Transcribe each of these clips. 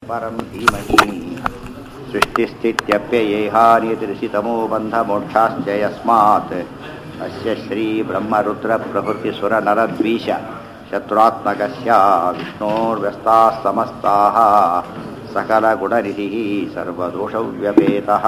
परं धीमहि सृष्टिस्थित्यप्ययेहानितिरिषितमो बन्धमोक्षाश्च यस्मात् अस्य श्रीब्रह्मरुद्रप्रभृतिसुरनरद्वीष शत्रुरात्मकस्य विष्णोर्व्यस्ताः समस्ताः सकलगुणनिधिः सर्वदोषव्यपेतः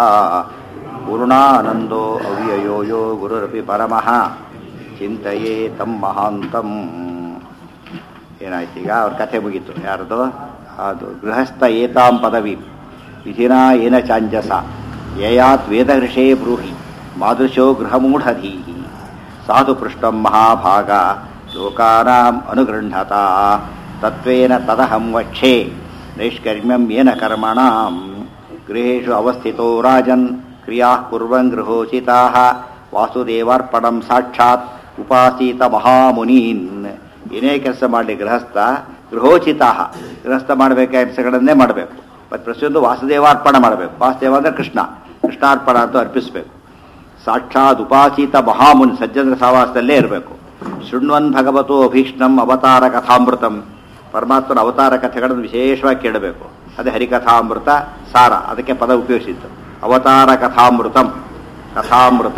पूर्णानन्दो अव्ययो यो गुरुरपि परमः ಚಿಂತೆಯೇ ತಮ್ಮ ಮಹಾಂತಂ ಏನಾಯ್ತು ಈಗ ಅವ್ರ ಕಥೆ ಮುಗೀತು ಯಾರ್ದು ಅದು ಗೃಹಸ್ಥ ಏತಾಂ ಪದವಿ ವಿಧಿನಾ ಏನ ಚಾಂಜಸ ಯಯಾತ್ ವೇದಋಷೇ ಬ್ರೂಹಿ ಮಾದೃಶೋ ಗೃಹಮೂಢಧೀ ಸಾಧು ಪೃಷ್ಟಂ ಮಹಾಭಾಗ ಲೋಕಾನಾಂ ಅನುಗೃಹ್ಣತ ತತ್ವೇನ ತದಹಂ ವಕ್ಷೇ ನೈಷ್ಕರ್ಮ್ಯಂ ಏನ ಕರ್ಮಣಾಂ ಗೃಹೇಶು ಅವಸ್ಥಿತೋ ರಾಜನ್ ಕ್ರಿಯಾ ಕುರ್ವನ್ ಗೃಹೋಚಿತಾ ವಾಸುದೇವಾರ್ಪಣಂ ಸಾಕ್ಷಾತ್ ಉಪಾಸೀತ ಮಹಾಮುನೀನ್ ಏನೇ ಕೆಲಸ ಮಾಡಲಿ ಗೃಹಸ್ಥ ಗೃಹೋಚಿತ ಗೃಹಸ್ಥ ಮಾಡಬೇಕಾದ ಕೆಲಸಗಳನ್ನೇ ಮಾಡಬೇಕು ಮತ್ತು ಪ್ರತಿಯೊಂದು ವಾಸುದೇವಾರ್ಪಣ ಮಾಡಬೇಕು ವಾಸುದೇವ ಅಂದರೆ ಕೃಷ್ಣ ಕೃಷ್ಣಾರ್ಪಣ ಅಂತ ಅರ್ಪಿಸಬೇಕು ಸಾಕ್ಷಾತ್ ಉಪಾಸೀತ ಮಹಾಮುನಿ ಸಜ್ಜನರ ಸಹವಾಸದಲ್ಲೇ ಇರಬೇಕು ಶೃಣ್ವನ್ ಭಗವತೋ ಅಭೀಷ್ಣಂ ಅವತಾರ ಕಥಾಮೃತಂ ಪರಮಾತ್ಮನ ಅವತಾರ ಕಥೆಗಳನ್ನು ವಿಶೇಷವಾಗಿ ಕೇಳಬೇಕು ಅದೇ ಹರಿಕಥಾಮೃತ ಸಾರ ಅದಕ್ಕೆ ಪದ ಉಪಯೋಗಿಸಿತ್ತು ಅವತಾರ ಕಥಾಮೃತಂ ಕಥಾಮೃತ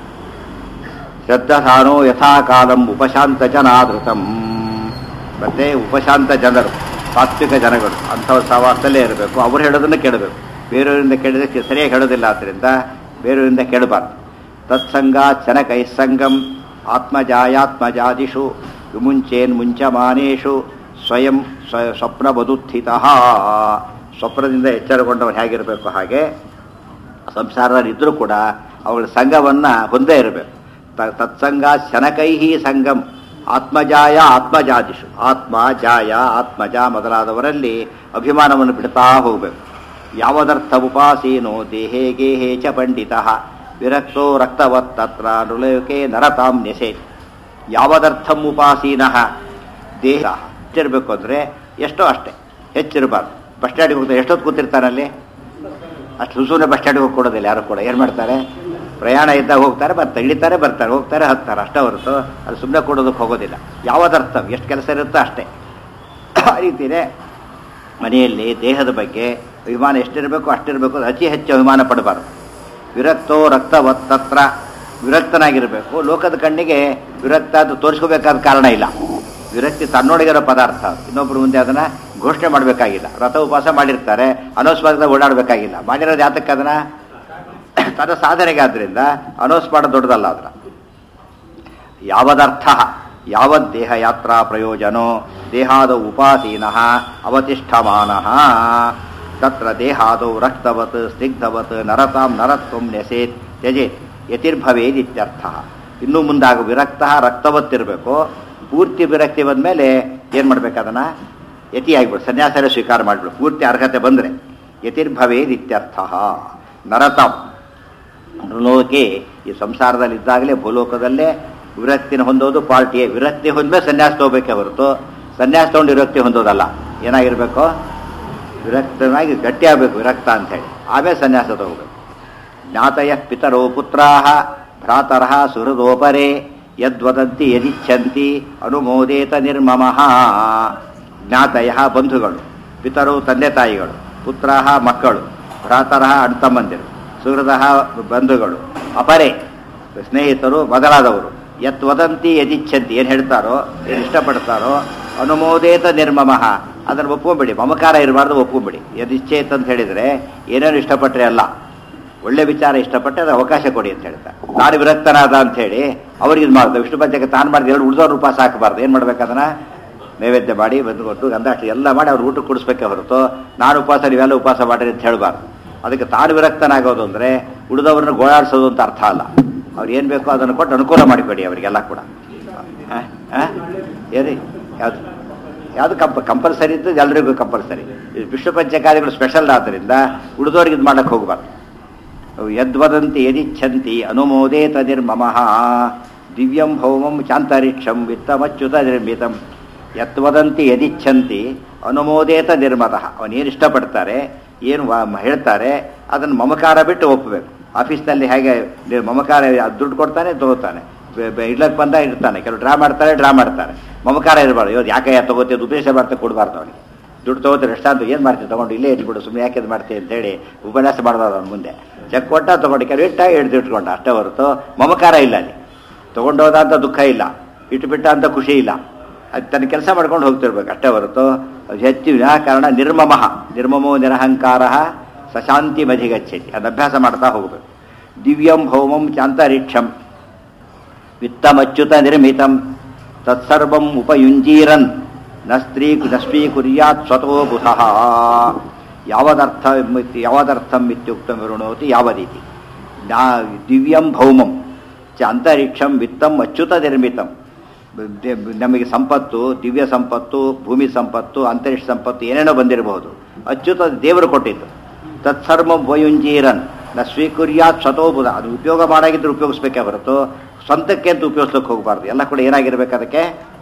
ಶ್ರದ್ಧಾನೋ ಯಥಾಕಾಲಂ ಉಪಶಾಂತ ಜನಾದೃತಂ ಮತ್ತೆ ಉಪಶಾಂತ ಜನರು ಸಾತ್ವಿಕ ಜನಗಳು ಅಂಥವ್ರ ಸಹವಾಸದಲ್ಲೇ ಇರಬೇಕು ಅವ್ರು ಹೇಳೋದನ್ನು ಕೇಳಬೇಕು ಬೇರೆಯವರಿಂದ ಕೇಳಿದಕ್ಕೆ ಸರಿಯಾಗಿ ಹೇಳೋದಿಲ್ಲ ಆದ್ದರಿಂದ ಬೇರೆಯವರಿಂದ ಕೇಳಬಾರ್ದು ತತ್ಸಂಗ ಚನಕೈಸ್ಸಂಗಂ ಆತ್ಮಜಾಯಾತ್ಮಜಾದಿಷು ವಿಮುಂಚೇನ್ ಮುಂಚಮಾನೇಷು ಸ್ವಯಂ ಸ್ವ ಸ್ವಪ್ನಬದುತ್ಥಿತ ಸ್ವಪ್ನದಿಂದ ಎಚ್ಚರಗೊಂಡವನು ಹೇಗಿರಬೇಕು ಹಾಗೆ ಸಂಸಾರದಲ್ಲಿದ್ದರೂ ಕೂಡ ಅವಳ ಸಂಘವನ್ನು ಹೊಂದೇ ಇರಬೇಕು ತತ್ಸಂಗ ಶನಕೈಹಿ ಸಂಗಂ ಆತ್ಮಜಾಯ ಆತ್ಮಜಾದಿಷು ಆತ್ಮ ಜಾಯ ಆತ್ಮಜ ಮೊದಲಾದವರಲ್ಲಿ ಅಭಿಮಾನವನ್ನು ಬಿಡ್ತಾ ಹೋಗಬೇಕು ಯಾವದರ್ಥ ಉಪಾಸೀನೋ ದೇಹೇ ಗೇಹೇ ಚ ಪಂಡಿತ ವಿರಕ್ತೋ ರಕ್ತವತ್ ತತ್ರ ನೃಲೋಕೆ ನರತಾಂ ನೆಸೆ ಯಾವದರ್ಥಂ ಉಪಾಸೀನಃ ದೇಹ ಹೆಚ್ಚಿರಬೇಕು ಅಂದರೆ ಎಷ್ಟೋ ಅಷ್ಟೇ ಹೆಚ್ಚಿರಬಾರ್ದು ಬಸ್ ಸ್ಟ್ಯಾಂಡಿಗೆ ಹೋಗ್ತಾರೆ ಎಷ್ಟೊತ್ತು ಕೂತಿರ್ತಾರಲ್ಲಿ ಅಷ್ಟು ಸುಸೂನೆ ಬಸ್ ಸ್ಟ್ಯಾಂಡಿಗೆ ಹೋಗಿ ಕೊಡೋದಿಲ್ಲ ಯಾರು ಕೂಡ ಏನು ಮಾಡ್ತಾರೆ ಪ್ರಯಾಣ ಇದ್ದಾಗ ಹೋಗ್ತಾರೆ ಬರ್ತಾರೆ ಇಳಿತಾರೆ ಬರ್ತಾರೆ ಹೋಗ್ತಾರೆ ಹತ್ತಾರೆ ಅಷ್ಟೇ ಹೊರತು ಅದು ಸುಮ್ಮನೆ ಕೊಡೋದಕ್ಕೆ ಹೋಗೋದಿಲ್ಲ ಯಾವದರ್ಥ ಎಷ್ಟು ಕೆಲಸ ಇರುತ್ತೋ ಅಷ್ಟೇ ಆ ರೀತಿಯೇ ಮನೆಯಲ್ಲಿ ದೇಹದ ಬಗ್ಗೆ ಅಭಿಮಾನ ಎಷ್ಟಿರಬೇಕು ಅಷ್ಟಿರಬೇಕು ಅತಿ ಹೆಚ್ಚು ಅಭಿಮಾನ ಪಡಬಾರ್ದು ವಿರಕ್ತೋ ರಕ್ತವತ್ ತತ್ರ ವಿರಕ್ತನಾಗಿರಬೇಕು ಲೋಕದ ಕಣ್ಣಿಗೆ ವಿರಕ್ತ ಅದು ತೋರಿಸ್ಕೋಬೇಕಾದ ಕಾರಣ ಇಲ್ಲ ವಿರಕ್ತಿ ತನ್ನೊಳಗಿರೋ ಪದಾರ್ಥ ಇನ್ನೊಬ್ಬರು ಮುಂದೆ ಅದನ್ನು ಘೋಷಣೆ ಮಾಡಬೇಕಾಗಿಲ್ಲ ರಥ ಉಪವಾಸ ಮಾಡಿರ್ತಾರೆ ಅನವಸ್ವಾದ ಓಡಾಡಬೇಕಾಗಿಲ್ಲ ಮಾಡಿರೋದು ಯಾತಕ್ಕೆ ಅದನ್ನು ತನ್ನ ಸಾಧನೆಗೆ ಆದ್ದರಿಂದ ಅನೌನ್ಸ್ ಮಾಡೋದು ದೊಡ್ಡದಲ್ಲ ಅದರ ಯಾವದರ್ಥ ಯಾವದ್ ದೇಹ ಯಾತ್ರಾ ಪ್ರಯೋಜನೋ ದೇಹಾದ ಉಪಾಸೀನ ಅವತಿಷ್ಠಮಾನ ತತ್ರ ದೇಹಾದೌ ರಕ್ತವತ್ ಸ್ನಿಗ್ಧವತ್ ನರತಾಂ ನರತ್ವಂ ನೆಸೇತ್ ತ್ಯಜೇತ್ ಯತಿರ್ಭವೇದ್ ಇತ್ಯರ್ಥ ಇನ್ನೂ ಮುಂದಾಗ ವಿರಕ್ತ ರಕ್ತವತ್ತಿರಬೇಕು ಪೂರ್ತಿ ವಿರಕ್ತಿ ಬಂದಮೇಲೆ ಏನು ಮಾಡ್ಬೇಕು ಅದನ್ನು ಯತಿ ಆಗಿಬಿಡು ಸನ್ಯಾಸರೇ ಸ್ವೀಕಾರ ಮಾಡಿಬಿಡು ಪೂರ್ತಿ ಅರ್ಹತೆ ಬಂದರೆ ಯತಿರ್ಭವೇದ್ ಇತ್ಯರ್ಥ ನರತಾಂ ಲೋಕೆ ಈ ಸಂಸಾರದಲ್ಲಿದ್ದಾಗಲೇ ಭೂಲೋಕದಲ್ಲೇ ವಿರಕ್ತಿನ ಹೊಂದೋದು ಪಾರ್ಟಿಯೇ ವಿರಕ್ತಿ ಹೊಂದ್ಮೇಲೆ ಸನ್ಯಾಸ ತಗೋಬೇಕೇ ಹೊರತು ಸನ್ಯಾಸ ತಗೊಂಡು ವಿರಕ್ತಿ ಹೊಂದೋದಲ್ಲ ಏನಾಗಿರಬೇಕು ವಿರಕ್ತನಾಗಿ ಗಟ್ಟಿಯಾಗಬೇಕು ವಿರಕ್ತ ಅಂಥೇಳಿ ಆಮೇಲೆ ಸನ್ಯಾಸ ತಗೋಬೇಕು ಜ್ಞಾತಯ ಪಿತರೋ ಪುತ್ರಾ ಭ್ರಾತರ ಸುಹೃದೋಪರೇ ಯದ್ವದಂತಿ ಯದಿಚ್ಛಂತಿ ಅನುಮೋದೇತ ನಿರ್ಮಮಃ ಜ್ಞಾತಯ ಬಂಧುಗಳು ಪಿತರು ತಂದೆ ತಾಯಿಗಳು ಪುತ್ರ ಮಕ್ಕಳು ಭ್ರಾತರ ಅಣ್ತಮ್ಮಂದಿರು ಸುಹೃದ ಬಂಧುಗಳು ಅಪರೆ ಸ್ನೇಹಿತರು ಮೊದಲಾದವರು ಯತ್ ವದಂತಿ ಯದಿಚ್ಛಂತಿ ಏನು ಹೇಳ್ತಾರೋ ಏನು ಇಷ್ಟಪಡ್ತಾರೋ ಅನುಮೋದೇತ ನಿರ್ಮಮಃ ಅದನ್ನು ಒಪ್ಕೊಂಬಿಡಿ ಮಮಕಾರ ಇರಬಾರ್ದು ಒಪ್ಕೊಂಬಿಡಿ ಯದಿಚ್ಛೇತ್ ಅಂತ ಹೇಳಿದರೆ ಏನೇನು ಇಷ್ಟಪಟ್ಟರೆ ಅಲ್ಲ ಒಳ್ಳೆ ವಿಚಾರ ಇಷ್ಟಪಟ್ಟರೆ ಅದು ಅವಕಾಶ ಕೊಡಿ ಅಂತ ಹೇಳ್ತಾರೆ ನಾನು ವಿರಕ್ತನಾದ ಅಂತ ಹೇಳಿ ಅವ್ರಿಗೆ ಇದು ಮಾಡ್ದು ವಿಷ್ಣು ಪಂಚಕ್ಕೆ ತಾನು ಮಾಡಿದ ಎರಡು ಉಳಿದವ್ರು ಉಪವಾಸ ಹಾಕಬಾರ್ದು ಏನು ಮಾಡ್ಬೇಕು ಅದನ್ನು ನೈವೇದ್ಯ ಮಾಡಿ ಬಂದು ಕೊಟ್ಟು ಗಂಧಾಕ್ಷಿ ಎಲ್ಲ ಮಾಡಿ ಅವ್ರು ಊಟಕ್ಕೆ ಕುಡಿಸ್ಬೇಕೆ ಹೊರತು ನಾನು ಉಪವಾಸ ನೀವೆಲ್ಲ ಉಪವಾಸ ಮಾಡಿರಿ ಅಂತ ಹೇಳಬಾರ್ದು ಅದಕ್ಕೆ ತಾನು ವಿರಕ್ತನಾಗೋದು ಅಂದರೆ ಉಳಿದವ್ರನ್ನ ಗೋಳಾಡಿಸೋದು ಅಂತ ಅರ್ಥ ಅಲ್ಲ ಅವ್ರು ಏನು ಬೇಕೋ ಅದನ್ನು ಕೊಟ್ಟು ಅನುಕೂಲ ಮಾಡಿಕೊಡಿ ಅವರಿಗೆಲ್ಲ ಕೂಡ ಏರಿ ಯಾವುದು ಯಾವುದು ಕಂಪ ಕಂಪಲ್ಸರಿ ಇದ್ದು ಎಲ್ಲರಿಗೂ ಕಂಪಲ್ಸರಿ ವಿಶ್ವ ಪಂಚಕಾರ್ಯಗಳು ಸ್ಪೆಷಲ್ ಆದ್ದರಿಂದ ಉಳಿದವ್ರಿಗೆ ಇದು ಮಾಡಕ್ಕೆ ಹೋಗಬಾರ್ದು ಯದ್ವದಂತಿ ಯದಿಚ್ಛಂತಿ ಅನುಮೋದೇತ ನಿರ್ಮಮಃ ದಿವ್ಯಂ ಭೌಮಂ ಚಾಂತರಿಕ್ಷಂ ವಿತ್ತಮಚ್ಯುತ ನಿರ್ಮಿತಂ ಯತ್ವದಂತಿ ಯದಿಚ್ಛಂತಿ ಅನುಮೋದೇತ ನಿರ್ಮತಃ ಅವನೇನು ಇಷ್ಟಪಡ್ತಾರೆ ಏನು ಹೇಳ್ತಾರೆ ಅದನ್ನು ಮಮಕಾರ ಬಿಟ್ಟು ಒಪ್ಪಬೇಕು ಆಫೀಸ್ನಲ್ಲಿ ಹೇಗೆ ಮಮಕಾರ ದುಡ್ಡು ಕೊಡ್ತಾನೆ ತಗೋತಾನೆ ಇಡ್ಲಕ್ಕೆ ಬಂದ ಇರ್ತಾನೆ ಕೆಲವು ಡ್ರಾ ಮಾಡ್ತಾರೆ ಡ್ರಾ ಮಾಡ್ತಾರೆ ಮಮಕಾರ ಇರಬಾರ್ದು ಇವತ್ತು ಯಾಕೆ ತಗೋತಿದ್ದು ಉಪದೇಶ ಮಾಡ್ತಾ ಕೊಡಬಾರ್ದು ಅವನಿಗೆ ದುಡ್ಡು ತಗೋತಾರೆ ಎಷ್ಟಾಂತ ಏನು ಮಾಡ್ತೀವಿ ತೊಗೊಂಡು ಇಲ್ಲೇ ಇಟ್ಬಿಡು ಸುಮ್ಮನೆ ಯಾಕೆ ಇದು ಮಾಡ್ತೀವಿ ಅಂತೇಳಿ ಉಪನ್ಯಾಸ ಮಾಡಿದವ್ರು ಅವ್ನ ಮುಂದೆ ಚೆಕ್ ಕೊಟ್ಟ ತೊಗೊಂಡು ಕೆಲವು ಇಟ್ಟ ಹಿಡ್ದು ಇಟ್ಕೊಂಡ ಅಷ್ಟೇ ಹೊರತು ಮಮಕಾರ ಇಲ್ಲ ಅಲ್ಲಿ ತೊಗೊಂಡೋದ ಅಂತ ದುಃಖ ಇಲ್ಲ ಇಟ್ಟುಬಿಟ್ಟ ಅಂತ ಖುಷಿ ಇಲ್ಲ ಅದು ತನ್ನ ಕೆಲಸ ಮಾಡ್ಕೊಂಡು ಹೋಗ್ತಿರ್ಬೇಕು ಅಷ್ಟೇ ಹೊರತು ಅದು ಹೆಚ್ಚು ವಿನಾಕಾರಣ ನಿರ್ಮಮಃ ನಿರ್ಮಮೋ ನಿರಹಂಕಾರ ಸಶಾಂತಿ ಮಧಿಗಚ್ಚತಿ ಅದು ಅಭ್ಯಾಸ ಮಾಡ್ತಾ ಹೋಗಬೇಕು ದಿವ್ಯಂ ಭೌಮಂ ಚಾಂತರಿಕ್ಷಂ ವಿತ್ತಮಚ್ಯುತ ನಿರ್ಮಿತಂ ತತ್ಸರ್ವಂ ಉಪಯುಂಜೀರನ್ ನ ಸ್ತ್ರೀ ನ ಸ್ವೀಕುರ್ಯಾತ್ ಸ್ವತೋ ಬುಧಃ ಯಾವದರ್ಥ ಯಾವದರ್ಥಂ ಇತ್ಯುಕ್ತಂ ವಿರುಣೋತಿ ಯಾವದೀತಿ ನಾ ದಿವ್ಯಂ ಭೌಮಂ ಚ ಅಂತರಿಕ್ಷಂ ವಿತ್ತಂ ಅಚ್ಯುತ ನಿರ್ಮಿತಂ ದೆ- ನಮಗೆ ಸಂಪತ್ತು ದಿವ್ಯ ಸಂಪತ್ತು ಭೂಮಿ ಸಂಪತ್ತು ಅಂತರಿಕ್ಷ ಸಂಪತ್ತು ಏನೇನೋ ಬಂದಿರಬಹುದು ಅಚ್ಯುತ ದೇವರು ಕೊಟ್ಟಿದ್ದು ತತ್ಸರ್ವ ವಯುಂಜೀರನ್ ನ ಸ್ವೀಕುರ್ಯಾತ್ ಸ್ವತೋಬುಧ ಅದು ಉಪಯೋಗ ಮಾಡಾಗಿದ್ರೆ ಉಪಯೋಗಿಸ್ಬೇಕೇ ಹೊರತು ಸ್ವಂತಕ್ಕೆ ಅಂತ ಉಪಯೋಗಿಸ್ಲಿಕ್ಕೆ ಹೋಗಬಾರ್ದು ಎಲ್ಲ ಕೂಡ ಏನಾಗಿರ್ಬೇಕು ಅದಕ್ಕೆ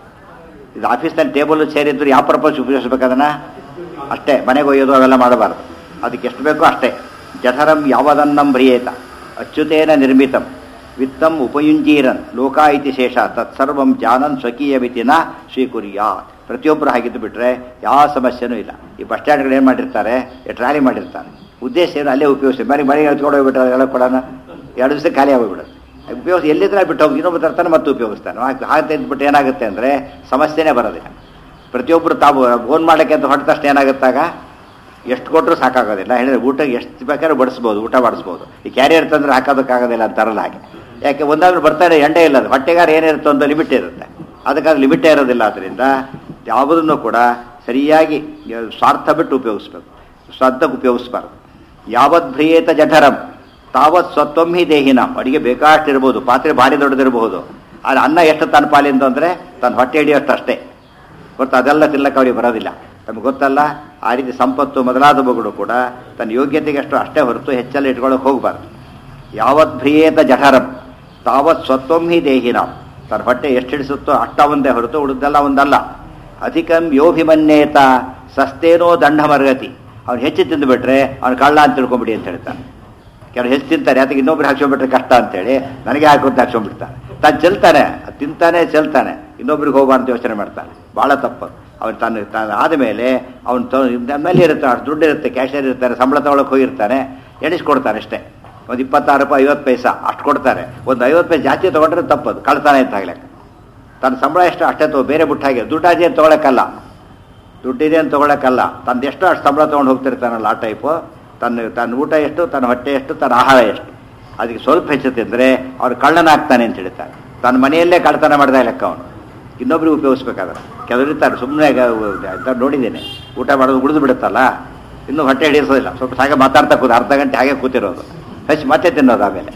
ಇದು ಆಫೀಸ್ನಲ್ಲಿ ಟೇಬಲ್ ಸೇರಿದ್ರು ಯಾವ ಪರ್ಪಸ್ ಉಪಯೋಗಿಸ್ಬೇಕು ಅದನ್ನ ಅಷ್ಟೇ ಮನೆಗೆ ಒಯ್ಯೋದು ಅವೆಲ್ಲ ಮಾಡಬಾರ್ದು ಅದಕ್ಕೆ ಎಷ್ಟು ಬೇಕೋ ಅಷ್ಟೇ ಜಠರಂ ಯಾವದನ್ನಂ ಭ್ರಿಯೇತ ಅಚ್ಯುತೇನ ನಿರ್ಮಿತಂ ವಿತ್ತಂ ಉಪಯುಂಜೀರನ್ ಲೋಕ ಇತಿ ಶೇಷ ತತ್ಸರ್ವಂ ಜಾನನ್ ಸ್ವಕೀಯಮಿತಿ ನ ಸ್ವೀಕುರ್ಯಾ ಪ್ರತಿಯೊಬ್ಬರು ಹಾಗಿದ್ದು ಬಿಟ್ರೆ ಯಾವ ಸಮಸ್ಯೆನೂ ಇಲ್ಲ ಈ ಬಸ್ ಸ್ಟ್ಯಾಂಡ್ಗಳು ಏನು ಮಾಡಿರ್ತಾರೆ ಈ ಟ್ರಾಲಿ ಮಾಡಿರ್ತಾರೆ ಉದ್ದೇಶ ಏನು ಅಲ್ಲೇ ಉಪಯೋಗಿಸಿ ಮನೆ ಮನೆಗೆ ಎತ್ಕೊಂಡು ಹೋಗ್ಬಿಟ್ರೆ ಎಲ್ಲ ಕೂಡ ಎರಡು ದಿವಸ ಖಾಲಿ ಆಗೋಗ್ಬಿಡುತ್ತೆ ಉಪಯೋಗಿಸಿ ಎಲ್ಲಿದ್ರೆ ಬಿಟ್ಟು ಹೋಗಿ ಇನ್ನೊಬ್ಬ ತರ್ತಾನೆ ಮತ್ತೆ ಉಪಯೋಗಿಸ್ತಾನೆ ಹಾಗೆ ಹಾಗೆ ಬಿಟ್ಟು ಏನಾಗುತ್ತೆ ಅಂದರೆ ಸಮಸ್ಯೆನೇ ಬರೋದಿಲ್ಲ ಪ್ರತಿಯೊಬ್ಬರು ತಾವು ಫೋನ್ ಮಾಡೋಕ್ಕೆ ಅಂತ ಹೊರಟ ತಕ್ಷಣ ಏನಾಗುತ್ತಾಗ ಎಷ್ಟು ಕೊಟ್ಟರು ಸಾಕಾಗೋದಿಲ್ಲ ಹೇಳಿದ್ರೆ ಊಟ ಎಷ್ಟು ಬೇಕಾದ್ರೂ ಬಡಿಸ್ಬೋದು ಊಟ ಮಾಡಿಸ್ಬೋದು ಈ ಕ್ಯಾರಿಯರ್ ತಂದ್ರೆ ಹಾಕೋದಕ್ಕಾಗೋದಿಲ್ಲ ಅಂತಾರಲ್ಲ ಹಾಗೆ ಯಾಕೆ ಒಂದಾದ್ರೂ ಬರ್ತಾರೆ ಎಂಡೇ ಇಲ್ಲ ಅದು ಹೊಟ್ಟೆಗಾರ ಏನಿರುತ್ತೋ ಒಂದು ಲಿಮಿಟ್ ಇರುತ್ತೆ ಅದಕ್ಕಾದ್ರೆ ಲಿಮಿಟೇ ಇರೋದಿಲ್ಲ ಅದರಿಂದ ಯಾವುದನ್ನು ಕೂಡ ಸರಿಯಾಗಿ ಸ್ವಾರ್ಥ ಬಿಟ್ಟು ಉಪಯೋಗಿಸ್ಬೇಕು ಸ್ವಾರ್ಥಕ್ಕೆ ಉಪಯೋಗಿಸ್ಬಾರ್ದು ಯಾವತ್ ಭ್ರಿಯೇತ ಜಠರಂ ತಾವತ್ ಸ್ವತ್ವಂ ಹಿ ದೇಹಿನ ಅಡಿಗೆ ಬೇಕಾಷ್ಟು ಇರ್ಬೋದು ಪಾತ್ರೆ ಭಾರಿ ದೊಡ್ಡದಿರಬಹುದು ಆದರೆ ಅನ್ನ ಎಷ್ಟು ತನ್ನ ಪಾಲಿಂದು ಅಂದರೆ ತನ್ನ ಹೊಟ್ಟೆ ಹಿಡಿಯೋಷ್ಟು ಅಷ್ಟೇ ಗೊತ್ತಾ ಅದೆಲ್ಲ ತಿನ್ನಕ್ಕೆ ಅವ್ರಿಗೆ ಬರೋದಿಲ್ಲ ನಮ್ಗೆ ಗೊತ್ತಲ್ಲ ಆ ರೀತಿ ಸಂಪತ್ತು ಮೊದಲಾದವುಗಳು ಕೂಡ ತನ್ನ ಯೋಗ್ಯತೆಗೆ ಅಷ್ಟು ಅಷ್ಟೇ ಹೊರತು ಹೆಚ್ಚೆಲ್ಲ ಇಟ್ಕೊಳ್ಳೋಕೆ ಹೋಗಬಾರ್ದು ಯಾವತ್ ಭ್ರಿಯೇತ ಜಠರಂ ತಾವತ್ ಸ್ವತ್ವಂ ಹಿ ದೇಹಿನ ತನ್ನ ಹೊಟ್ಟೆ ಎಷ್ಟು ಹಿಡಿಸುತ್ತೋ ಅಷ್ಟ ಒಂದೇ ಹೊರತು ಉಳಿದೆಲ್ಲ ಒಂದಲ್ಲ ಅಧಿಕಂ ಯೋಭಿಮನ್ಯೇತ ಸಸ್ತೇನೋ ದಂಡಮರ್ಗತಿ ಅವ್ನು ಹೆಚ್ಚು ತಿಂದುಬಿಟ್ರೆ ಅವ್ನು ಕಳ್ಳ ಅಂತ ತಿಳ್ಕೊಂಬಿಡಿ ಅಂತ ಹೇಳ್ತಾನೆ ಕೆಲವು ಹೆಚ್ಚು ತಿಂತಾರೆ ಅದಕ್ಕೆ ಇನ್ನೊಬ್ರು ಹಾಕ್ಸ್ಕೊಂಡ್ಬಿಟ್ರೆ ಕಷ್ಟ ಅಂತೇಳಿ ನನಗೆ ಹಾಕೋದು ಹಾಕ್ಸ್ಕೊಂಡ್ಬಿಡ್ತಾನೆ ತಾನು ಚೆಲ್ತಾನೆ ಅದ್ ತಿಂತಾನೆ ಚೆಲ್ತಾನೆ ಇನ್ನೊಬ್ರಿಗೆ ಹೋಗ್ಬಾರ್ದು ಯೋಚನೆ ಮಾಡ್ತಾನೆ ಭಾಳ ತಪ್ಪು ಅವನು ತಾನು ತಾನು ಆದಮೇಲೆ ಅವನು ಮೇಲೆ ಇರುತ್ತೆ ಅಷ್ಟು ದುಡ್ಡು ಇರುತ್ತೆ ಕ್ಯಾಶಿಯರ್ ಇರ್ತಾರೆ ಸಂಬಳ ತಗೊಳಕ್ಕೆ ಹೋಗಿರ್ತಾನೆ ಎಣಿಸ್ಕೊಡ್ತಾನೆ ಅಷ್ಟೇ ಒಂದು ಇಪ್ಪತ್ತಾರು ರೂಪಾಯಿ ಐವತ್ತು ಪೈಸಾ ಅಷ್ಟು ಕೊಡ್ತಾರೆ ಒಂದು ಐವತ್ತು ಪೈಸೆ ಜಾಸ್ತಿ ತೊಗೊಂಡ್ರೆ ತಪ್ಪದು ಕಳ್ತಾನೆ ಅಂತ ಆಗ್ಲಿಕ್ಕೆ ತನ್ನ ಸಂಬಳ ಎಷ್ಟು ಅಷ್ಟೇ ತಗೋ ಬೇರೆ ಬಿಟ್ಟು ಹಾಗೆ ದುಡ್ಡಾಜಿ ಅಂತ ತೊಗೊಳಕ್ಕಲ್ಲ ದುಡ್ಡಿದೆ ಅಂತ ತೊಗೊಳಕ್ಕಲ್ಲ ತನ್ನ ಎಷ್ಟು ಅಷ್ಟು ಸಂಬಳ ತೊಗೊಂಡು ಹೋಗ್ತಿರ್ತಾನಲ್ಲ ಆ ಟೈಪು ತನ್ನ ತನ್ನ ಊಟ ಎಷ್ಟು ತನ್ನ ಹೊಟ್ಟೆ ಎಷ್ಟು ತನ್ನ ಆಹಾರ ಎಷ್ಟು ಅದಕ್ಕೆ ಸ್ವಲ್ಪ ಹೆಚ್ಚು ತಿಂದರೆ ಅವ್ರು ಕಳ್ಳನಾಗ್ತಾನೆ ಅಂತ ಹೇಳ್ತಾರೆ ತನ್ನ ಮನೆಯಲ್ಲೇ ಕಳ್ಳತನ ಮಾಡಿದ ಲೆಕ್ಕ ಅವನು ಇನ್ನೊಬ್ರಿಗೆ ಉಪಯೋಗಿಸ್ಬೇಕಾದ್ರೆ ಕೆಲವರು ಇರ್ತಾರೆ ಸುಮ್ಮನೆ ಅಂತ ನೋಡಿದ್ದೇನೆ ಊಟ ಮಾಡೋದು ಉಳಿದು ಬಿಡುತ್ತಲ್ಲ ಇನ್ನೂ ಹೊಟ್ಟೆ ಹಿಡಿಸೋದಿಲ್ಲ ಸ್ವಲ್ಪ ಹಾಗೆ ಮಾತಾಡ್ತಾ ಕೂತು ಅರ್ಧ ಗಂಟೆ ಹಾಗೆ ಕೂತಿರೋದು ಹೆಚ್ಚು ಮತ್ತೆ ತಿನ್ನೋದು ಆಮೇಲೆ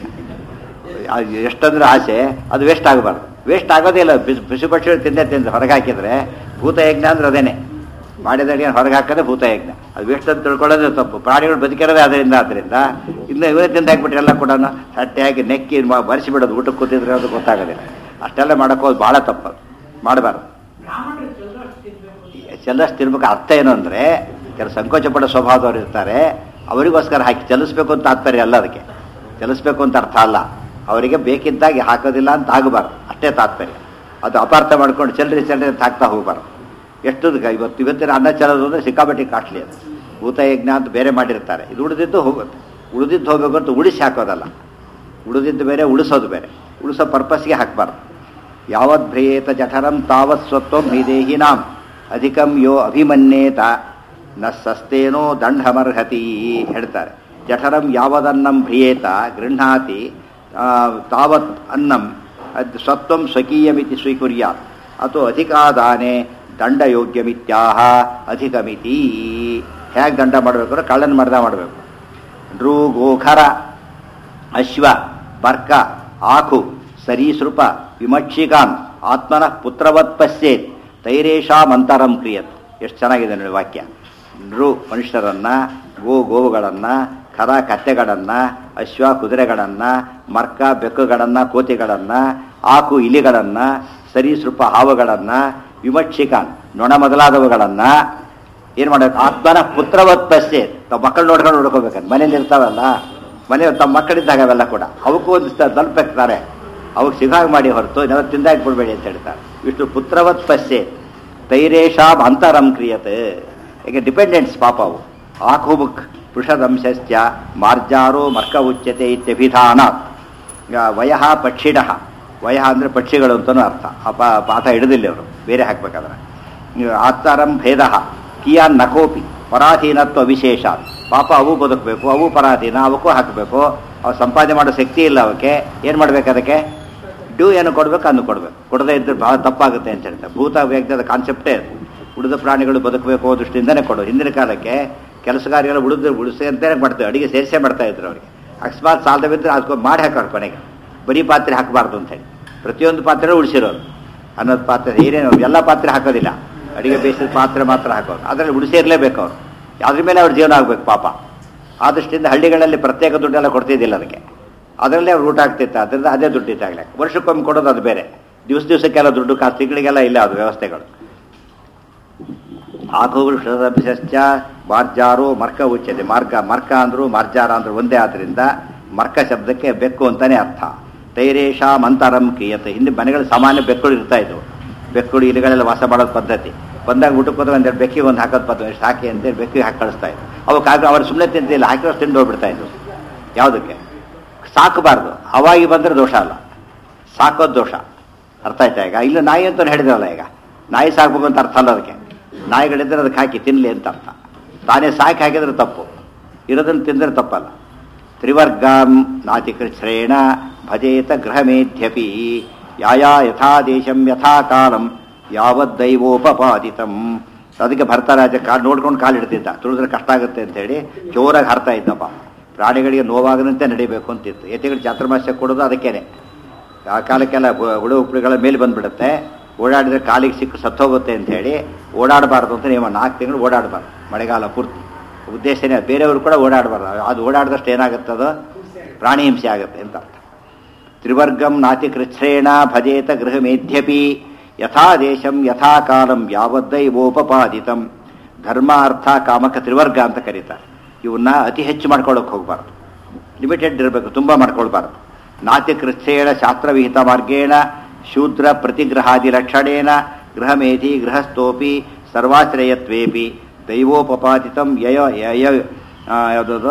ಅದು ಎಷ್ಟಂದ್ರೆ ಆಸೆ ಅದು ವೇಸ್ಟ್ ಆಗಬಾರ್ದು ವೇಸ್ಟ್ ಆಗೋದೇ ಇಲ್ಲ ಬಿಸಿ ಬಿಸಿ ಪಕ್ಷಿಗಳು ತಿಂದೇ ತಿಂದು ಹೊರಗೆ ಹಾಕಿದ್ರೆ ಭೂತ ಯಜ್ಞ ಅಂದ್ರೆ ಅದೇನೆ ಮಾಡಿದ ಅಡಿಗೆ ಹೊರಗೆ ಹಾಕೋದೇ ಭೂತ ಯಜ್ಞ ಅದು ವೇಸ್ಟ್ ಅಂತ ತಿಳ್ಕೊಳ್ಳೋದೇ ತಪ್ಪು ಪ್ರಾಣಿಗಳು ಬದುಕಿರೋದೇ ಅದರಿಂದ ಆದ್ದರಿಂದ ಇನ್ನು ಇವೇ ತಿಂದು ಹಾಕ್ಬಿಟ್ರೆ ಎಲ್ಲ ಕೂಡ ಸಟ್ಟೆ ಹಾಕಿ ನೆಕ್ಕಿ ಬರೆಸಿ ಬಿಡೋದು ಊಟಕ್ಕೆ ಕೂತಿದ್ರೆ ಅದು ಗೊತ್ತಾಗೋದಿಲ್ಲ ಅಷ್ಟೆಲ್ಲ ಮಾಡೋಕ್ಕೋದು ಭಾಳ ತಪ್ಪು ಅದು ಮಾಡಬಾರ್ದು ಚೆಲ್ಲಷ್ಟು ತಿನ್ಬೇಕು ಅರ್ಥ ಏನು ಅಂದರೆ ಕೆಲವು ಸಂಕೋಚ ಪಡೋ ಸ್ವಭಾವದವ್ರು ಇರ್ತಾರೆ ಅವರಿಗೋಸ್ಕರ ಹಾಕಿ ಚಲಿಸ್ಬೇಕು ಅಂತ ತಾತ್ಪರ್ಯ ಅಲ್ಲ ಅದಕ್ಕೆ ಚಲಿಸ್ಬೇಕು ಅಂತ ಅರ್ಥ ಅಲ್ಲ ಅವರಿಗೆ ಬೇಕಿದ್ದಾಗಿ ಹಾಕೋದಿಲ್ಲ ಅಂತ ಆಗಬಾರ್ದು ಅಷ್ಟೇ ತಾತ್ಪರ್ಯ ಅದು ಅಪಾರ್ಥ ಮಾಡ್ಕೊಂಡು ಚೆಲ್ರಿ ಚೆಲ್ರಿ ಅಂತ ಹಾಕ್ತಾ ಹೋಗಬಾರ್ದು ಎಷ್ಟು ಇವತ್ತು ಇವತ್ತಿನ ಅನ್ನ ಚೆಲ್ಲೋದು ಅಂದರೆ ಸಿಕ್ಕಾಪಟ್ಟಿ ಕಾಸ್ಟ್ಲಿ ಅದು ಭೂತ ಯಜ್ಞ ಅಂತ ಬೇರೆ ಮಾಡಿರ್ತಾರೆ ಇದು ಉಳಿದಿದ್ದು ಹೋಗುತ್ತೆ ಉಳಿದಿದ್ದು ಹೋಗ್ಬೇಕು ಅಂತ ಉಳಿಸಿ ಹಾಕೋದಲ್ಲ ಉಳಿದಿದ್ದು ಬೇರೆ ಉಳಿಸೋದು ಬೇರೆ ಉಳಿಸೋ ಪರ್ಪಸ್ಗೆ ಹಾಕಬಾರ್ದು ಯಾವತ್ ಭ್ರಿಯೇತ ಜಠರಂ ತಾವತ್ ಸ್ವತ್ವಂ ಹಿದೇಹಿನಾಂ ಅಧಿಕಂ ಯೋ ಅಭಿಮನ್ಯೇತ ನ ಸಸ್ತೇನೋ ದಂಡಮರ್ಹತಿ ಹೇಳ್ತಾರೆ ಜಠರಂ ಯಾವದನ್ನಂ ಭ್ರಿಯೇತ ಗೃಹಾತಿ ಆ, ತಾವತ್ ಅನ್ನಂ ಅದ್ ಸ್ವತ್ವಂ ಸ್ವಕೀಯಮಿತಿ ಸ್ವೀಕುರ್ಯಾತ್ ಅಥವಾ ಅಧಿಕಾದಾನೆ ದಂಡಯೋಗ್ಯಮಿತ್ಯಾಹ ಅಧಿಕಮಿತಿ ಹೇಗೆ ದಂಡ ಮಾಡಬೇಕು ಅಂದ್ರೆ ಕಳ್ಳನ ಮಾಡ್ದ ಮಾಡಬೇಕು ನೃ ಗೋಖರ ಅಶ್ವ ಬರ್ಕ ಆಖು ಸರೀಸೃಪ ವಿಮಕ್ಷಿಕಾನ್ ಆತ್ಮನಃ ಪುತ್ರವತ್ ಪಶ್ಯೇತ್ ತೈರೇಶಾಮಂತರಂ ಕ್ರಿಯತ್ ಎಷ್ಟು ಚೆನ್ನಾಗಿದೆ ನೋಡಿ ವಾಕ್ಯ ನೃ ಮನುಷ್ಯರನ್ನ ಗೋ ಗೋವುಗಳನ್ನು ಖರ ಕತ್ತೆಗಳನ್ನು ಅಶ್ವ ಕುದುರೆಗಳನ್ನು ಮರ್ಕ ಬೆಕ್ಕುಗಳನ್ನು ಕೋತಿಗಳನ್ನು ಆಕು ಇಲಿಗಳನ್ನು ಸರೀಸೃಪ ಹಾವುಗಳನ್ನು ವಿಮಕ್ಷಿಕಾನ್ ನೊಣ ಮೊದಲಾದವುಗಳನ್ನು ಏನು ಮಾಡಬೇಕು ಆತ್ಮನ ಪುತ್ರವತ್ ಪಶ್ಯೆ ತಾವು ಮಕ್ಕಳು ನೋಡ್ಕೊಂಡು ನೋಡ್ಕೋಬೇಕಂತ ಮನೇಲಿ ಇರ್ತಾವಲ್ಲ ಮನೆ ತಮ್ಮ ಮಕ್ಕಳಿದ್ದಾಗ ಅವೆಲ್ಲ ಕೂಡ ಅವಕ್ಕೂ ಒಂದು ತಲುಪಿರ್ತಾರೆ ಅವಕ್ಕೆ ಸಿಗಾಗ್ ಮಾಡಿ ಹೊರತು ನಾವು ತಿಂದಾಗಿ ಬಿಡಬೇಡಿ ಅಂತ ಹೇಳ್ತಾರೆ ಇಷ್ಟು ಪುತ್ರವತ್ ಪಶ್ಯೆ ತೈರೇಶಾಮ್ ಅಂತರಂ ಕ್ರಿಯತೆ ಈಗ ಡಿಪೆಂಡೆಂಟ್ಸ್ ಪಾಪ ಅವು ಆಕುಬುಕ್ ಪೃಷದಂಶ್ಚ ಮಾರ್ಜಾರೋ ಮರ್ಕ ಉಚ್ಯತೆ ಇತ್ಯಭಿಧಾನಾತ್ ಈಗ ವಯಃ ಪಕ್ಷಿಣ ವಯಃ ಅಂದರೆ ಪಕ್ಷಿಗಳು ಅಂತಲೂ ಅರ್ಥ ಆ ಪಾ- ಪಾಠ ಹಿಡಿದಿಲ್ಲ ಅವರು ಬೇರೆ ಹಾಕ್ಬೇಕಾದ್ರೆ ನೀವು ಆತ್ತಾರಂ ಭೇದ ಕಿಯಾನ್ ನಕೋಪಿ ಪರಾಧೀನತ್ವ ವಿಶೇಷ ಪಾಪ ಅವು ಬದುಕಬೇಕು ಅವು ಪರಾಧೀನ ಅವಕ್ಕೂ ಹಾಕಬೇಕು ಅವು ಸಂಪಾದನೆ ಮಾಡೋ ಶಕ್ತಿ ಇಲ್ಲ ಅವಕ್ಕೆ ಏನು ಮಾಡ್ಬೇಕು ಅದಕ್ಕೆ ಡ್ಯೂ ಏನು ಕೊಡ್ಬೇಕು ಅನ್ನು ಕೊಡಬೇಕು ಕೊಡದೇ ಇದ್ರೆ ಭಾಳ ತಪ್ಪಾಗುತ್ತೆ ಅಂತ ಹೇಳ್ತಾರೆ ಭೂತ ವ್ಯಕ್ತಿಯದ ಕಾನ್ಸೆಪ್ಟೇ ಅದು ಉಳಿದ ಪ್ರಾಣಿಗಳು ಬದುಕಬೇಕು ದೃಷ್ಟಿಯಿಂದನೇ ಕೊಡು ಹಿಂದಿನ ಕಾಲಕ್ಕೆ ಕೆಲಸಗಾರಿಗಳು ಉಳಿದು ಉಳಿಸಿ ಅಂತಲೇ ಮಾಡ್ತಾರೆ ಅಡಿಗೆ ಸೇರಿಸೇ ಮಾಡ್ತಾ ಇದ್ರು ಅವರಿಗೆ ಅಕಸ್ಮಾತ್ ಸಾಲದ ಬಿದ್ದರೆ ಅದಕ್ಕೆ ಮಾಡಿ ಹಾಕೋರು ಕೊನೆಗೆ ಬರೀ ಪಾತ್ರೆ ಹಾಕಬಾರ್ದು ಅಂತ ಹೇಳಿ ಪ್ರತಿಯೊಂದು ಪಾತ್ರೆ ಉಳಿಸಿರೋರು ಅನ್ನೋದು ಪಾತ್ರೆ ಏನೇನು ಎಲ್ಲ ಪಾತ್ರೆ ಹಾಕೋದಿಲ್ಲ ಅಡಿಗೆ ಬೇಯಿಸಿದ ಪಾತ್ರೆ ಮಾತ್ರ ಹಾಕೋರು ಅದರಲ್ಲಿ ಉಳಿಸಿರ್ಲೇಬೇಕು ಅವರು ಅದ್ರ ಮೇಲೆ ಅವ್ರ ಜೀವನ ಆಗಬೇಕು ಪಾಪ ಆ ದೃಷ್ಟಿಯಿಂದ ಹಳ್ಳಿಗಳಲ್ಲಿ ಪ್ರತ್ಯೇಕ ದುಡ್ಡೆಲ್ಲ ಕೊಡ್ತಿದ್ದಿಲ್ಲ ಅದಕ್ಕೆ ಅದರಲ್ಲೇ ಅವ್ರು ಊಟ ಆಗ್ತಿತ್ತು ಅದರಿಂದ ಅದೇ ದುಡ್ಡು ಇದ್ದಾಗಲೇ ವರ್ಷಕ್ಕೊಮ್ಮೆ ಕೊಡೋದು ಅದು ಬೇರೆ ದಿವಸ ದಿವಸಕ್ಕೆಲ್ಲ ದುಡ್ಡು ಕಾಸು ತಿಂಗಳಿಗೆಲ್ಲ ಇಲ್ಲ ಅದು ವ್ಯವಸ್ಥೆಗಳು ಆಕುವೃಷಶ್ಚ ಮಾರ್ಜಾರು ಮರ್ಕ ಉಚ್ಯತೆ ಮಾರ್ಗ ಮರ್ಕ ಅಂದ್ರು ಮಾರ್ಜಾರ ಅಂದ್ರು ಒಂದೇ ಆದ್ರಿಂದ ಮರ್ಕ ಶಬ್ದಕ್ಕೆ ಬೆಕ್ಕು ಅಂತಾನೆ ಅರ್ಥ ತೈರೇಶ ಮಂತರಂ ಕ್ರಿಯತೆ ಹಿಂದೆ ಮನೆಗಳು ಸಾಮಾನ್ಯ ಬೆಕ್ಕುಗಳು ಇರ್ತಾ ಇದ್ವು ಬೆಕ್ಕುಗಳು ಇಲಿಗಳೆಲ್ಲ ವಾಸ ಮಾಡೋದು ಪದ್ಧತಿ ಬಂದಾಗ ಊಟಕ್ಕೆ ಹೋದ್ರೆ ಒಂದೆರಡು ಬೆಕ್ಕಿಗೆ ಒಂದು ಹಾಕೋದು ಪದ್ಧತಿ ಎಷ್ಟು ಹಾಕಿ ಅಂತೇಳಿ ಬೆಕ್ಕಿಗೆ ಹಾಕಿ ಕಳಿಸ್ತಾ ಇದ್ರು ಅವಕ್ಕಾಗ ಅವ್ರು ಸುಮ್ಮನೆ ತಿಂತಿಲ್ಲ ಹಾಕಿರೋ ತಿಂದು ಹೋಗ್ಬಿಡ್ತಾ ಇದ್ರು ಯಾವುದಕ್ಕೆ ಸಾಕಬಾರ್ದು ಅವಾಗಿ ಬಂದರೆ ದೋಷ ಅಲ್ಲ ಸಾಕೋದು ದೋಷ ಅರ್ಥ ಆಯ್ತಾ ಈಗ ಇಲ್ಲ ನಾಯಿ ಅಂತ ಹೇಳಿದ್ರಲ್ಲ ಈಗ ನಾಯಿ ಸಾಕ್ಬೇಕು ಅಂತ ಅರ್ಥ ಅಲ್ಲ ಅದಕ್ಕೆ ನಾಯಿಗಳಿದ್ರೆ ಅದಕ್ಕೆ ಹಾಕಿ ತಿನ್ನಲಿ ಅಂತ ಅರ್ಥ ತಾನೇ ಸಾಕಿ ಹಾಕಿದ್ರೆ ತಪ್ಪು ಇರೋದನ್ನು ತಿಂದರೆ ತಪ್ಪಲ್ಲ ತ್ರಿವರ್ಗಾಂ ನಾತಿಕೃಚ್ಛ್ರೇಣ ಭಜೇತ ಗೃಹಮೇಧ್ಯಪಿ ಯಾಯಾ ಯಥಾ ದೇಶಂ ಯಥಾ ಕಾಲಂ ಯಾವದ್ದೈವೋಪಪಾದಿತಂ ಅದಕ್ಕೆ ಭರ್ತರಾಜ ಕಾಲು ನೋಡ್ಕೊಂಡು ಕಾಲು ಇಡ್ತಿದ್ದ ತುಳಿದ್ರೆ ಕಷ್ಟ ಆಗುತ್ತೆ ಅಂತೇಳಿ ಜೋರಾಗಿ ಹರ್ತಾ ಇದ್ದಪ್ಪ ಪ್ರಾಣಿಗಳಿಗೆ ನೋವಾಗದಂತೆ ನಡಿಬೇಕು ಅಂತಿತ್ತು ಯತಿಗಳು ಚಾತುರ್ಮಾಸ್ಯ ಕೊಡೋದು ಅದಕ್ಕೇನೆ ಆ ಕಾಲಕ್ಕೆಲ್ಲ ಬು- ಹುಳು ಉಪ್ಪುಗಳ ಮೇಲೆ ಬಂದ್ಬಿಡುತ್ತೆ ಓಡಾಡಿದ್ರೆ ಕಾಲಿಗೆ ಸಿಕ್ಕು ಸತ್ತೋಗುತ್ತೆ ಅಂತ ಹೇಳಿ ಓಡಾಡಬಾರ್ದು ಅಂತ ನೀವು ನಾಲ್ಕು ತಿಂಗಳು ಓಡಾಡಬಾರ್ದು ಮಳೆಗಾಲ ಪೂರ್ತಿ ಉದ್ದೇಶನೇ ಅದು. ಬೇರೆಯವರು ಕೂಡ ಓಡಾಡಬಾರ್ದು ಅದು ಓಡಾಡಿದಷ್ಟು ಏನಾಗುತ್ತದೋ ಪ್ರಾಣಿ ಹಿಂಸೆ ಆಗುತ್ತೆ ಅಂತ ಅರ್ಥ ತ್ರಿವರ್ಗಂ ನಾತಿಕೃಚ್ಛ್ರೇಣ ಭಜೇತ ಗೃಹಮೇಧ್ಯಪಿ ಯಥಾ ದೇಶಂ ಯಥಾ ಕಾಲಂ ಯಾವದ್ದೈವೋಪಪಾದಿತಂ ಧರ್ಮ ಅರ್ಥ ಕಾಮಕ ತ್ರಿವರ್ಗ ಅಂತ ಕರೀತಾರೆ ಇವನ್ನ ಅತಿ ಹೆಚ್ಚು ಮಾಡ್ಕೊಳ್ಳೋಕೆ ಹೋಗಬಾರ್ದು ಲಿಮಿಟೆಡ್ ಇರಬೇಕು ತುಂಬ ಮಾಡ್ಕೊಳ್ಬಾರ್ದು ನಾತಿಕೃಚ್ಛೇಣ ಶಾಸ್ತ್ರವಿಹಿತ ಮಾರ್ಗೇಣ ಶೂದ್ರ ಪ್ರತಿಗ್ರಹಾದಿ ಲಕ್ಷಣೇನ ಗೃಹಮೇಧಿ ಗೃಹಸ್ಥೋಪಿ ಸರ್ವಾಶ್ರಯತ್ವೇಪಿ ದೈವೋಪಪಾದಿತಂ ಯಯ ಯಯ ಆ, ಯಾವುದದು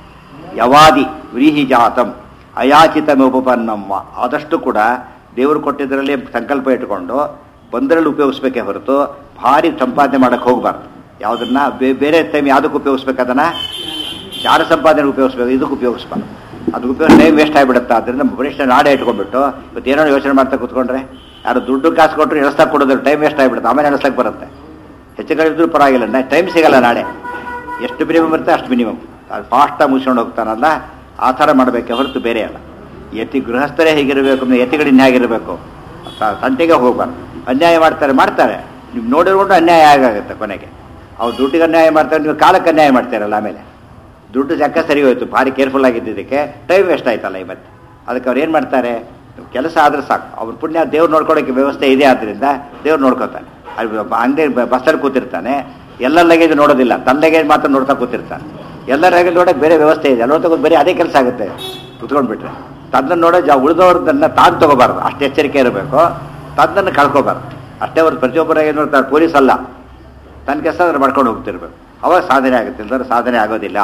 ಯವಾದಿ ವ್ರೀಹಿ ಜಾತಂ ಅಯಾಚಿತಮುಪನ್ನಮ್ಮ ಆದಷ್ಟು ಕೂಡ ದೇವರು ಕೊಟ್ಟಿದ್ದರಲ್ಲಿ ಸಂಕಲ್ಪ ಇಟ್ಕೊಂಡು ಬಂದರಲ್ಲಿ ಉಪಯೋಗಿಸ್ಬೇಕೇ ಹೊರತು ಭಾರಿ ಸಂಪಾದನೆ ಮಾಡಕ್ಕೆ ಹೋಗಬಾರ್ದು ಯಾವುದನ್ನ ಬೇ- ಬೇರೆ ಟೈಮ್ ಯಾವುದಕ್ಕೆ ಉಪಯೋಗಿಸ್ಬೇಕು ಅದನ್ನ ಯಾರ ಸಂಪಾದನೆ ಉಪಯೋಗಿಸ್ಬೇಕು ಇದಕ್ಕೆ ಉಪಯೋಗಿಸ್ಬಾರ್ದು ಅದು ಉಪಯೋಗ ಟೈಮ್ ವೇಸ್ಟ್ ಆಗಿಬಿಡುತ್ತೆ ಅದರಿಂದ ಬರಿಷ್ಠ ನಾಡೇ ಇಟ್ಕೊಂಡ್ಬಿಟ್ಟು ಇವತ್ತು ಏನೋ ಯೋಚನೆ ಮಾಡ್ತಾ ಕೂತ್ಕೊಂಡ್ರೆ ಯಾರು ದುಡ್ಡು ಕಾಸು ಕೊಟ್ಟರು ಎಣಿಸ್ತಾ ಕೊಡೋದು ಟೈಮ್ ವೇಸ್ಟ್ ಆಗಿಬಿಡುತ್ತೆ ಆಮೇಲೆ ಎಣಿಸ್ಲಕ್ಕೆ ಬರುತ್ತೆ ಹೆಚ್ಚು ಕಡೆ ಇದ್ರೂ ಪರವಾಗಿಲ್ಲ ಟೈಮ್ ಸಿಗಲ್ಲ ನಾಳೆ ಎಷ್ಟು ಮಿನಿಮಮ್ ಇರುತ್ತೆ ಅಷ್ಟು ಮಿನಿಮಮ್ ಅದು ಫಾಸ್ಟಾಗಿ ಮುಗಿಸ್ಕೊಂಡು ಹೋಗ್ತಾನಲ್ಲ ಆ ಥರ ಮಾಡಬೇಕೆ ಹೊರತು ಬೇರೆ ಅಲ್ಲ ಯತಿ ಗೃಹಸ್ಥರೇ ಹೇಗಿರಬೇಕು ಅಂದರೆ ಯತಿಗಳು ಹೇಗಿರಬೇಕು ತ- ತಂಟೆಗೆ ಹೋಗ್ಬಾರ್ದು ಅನ್ಯಾಯ ಮಾಡ್ತಾರೆ ಮಾಡ್ತಾರೆ ನೀವು ನೋಡಿರ್ಕೊಂಡು ಅನ್ಯಾಯ ಆಗುತ್ತೆ ಕೊನೆಗೆ ಅವ್ರು ದುಡ್ಡಿಗೆ ಅನ್ಯಾಯ ಮಾಡ್ತಾರೆ ನೀವು ಕಾಲಕ್ಕೆ ಅನ್ಯಾಯ ಮಾಡ್ತಾರಲ್ಲ ಆಮೇಲೆ ದುಡ್ಡು ಚಕ್ಕ ಸರಿ ಹೋಯ್ತು ಭಾರಿ ಕೇರ್ಫುಲ್ ಆಗಿದ್ದಕ್ಕೆ ಟೈಮ್ ವೇಸ್ಟ್ ಆಯ್ತಲ್ಲ ಈ ಮತ್ತೆ ಅದಕ್ಕೆ ಅವ್ರು ಏನು ಮಾಡ್ತಾರೆ ಕೆಲಸ ಆದ್ರೆ ಸಾಕು ಅವ್ರ ಪುಣ್ಯ ದೇವ್ರು ನೋಡ್ಕೊಳಕ್ಕೆ ವ್ಯವಸ್ಥೆ ಇದೆ ಆದ್ದರಿಂದ ದೇವ್ರು ನೋಡ್ಕೊತಾನೆ ಅಲ್ಲಿ ಅಂಗಡಿ ಬಸ್ಸಲ್ಲಿ ಕೂತಿರ್ತಾನೆ ಎಲ್ಲ ಲಗೇಜ್ ನೋಡೋದಿಲ್ಲ ತನ್ನ ಲಗೇಜ್ ಮಾತ್ರ ನೋಡ್ತಾ ಕೂತಿರ್ತಾನೆ ಎಲ್ಲ ಲಗೇಜ್ ನೋಡೋಕೆ ಬೇರೆ ವ್ಯವಸ್ಥೆ ಇದೆ ಎಲ್ಲ ತಗೊಂಡು ಬರೀ ಅದೇ ಕೆಲಸ ಆಗುತ್ತೆ ಕುತ್ಕೊಂಡ್ಬಿಟ್ರೆ ತನ್ನನ್ನು ನೋಡೋ ಜಾ ಉಳಿದವ್ರದನ್ನ ತಾನು ತಗೋಬಾರ್ದು ಅಷ್ಟು ಎಚ್ಚರಿಕೆ ಇರಬೇಕು ತನ್ನನ್ನು ಕಳ್ಕೊಬಾರ್ದು ಅಷ್ಟೇ ಅವ್ರು ಪ್ರತಿಯೊಬ್ಬರ ಏನು ನೋಡ್ತಾರೆ ಪೊಲೀಸ್ ಅಲ್ಲ ತನ್ನ ಕೆಲಸ ಅದ್ರ ಮಾಡ್ಕೊಂಡು ಹೋಗ್ತಿರ್ಬೇಕು ಅವಾಗ ಸಾಧನೆ ಆಗುತ್ತೆ ಇಲ್ದ್ರೆ ಸಾಧನೆ ಆಗೋದಿಲ್ಲ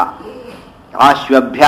ಆಶ್ವಭ್ಯ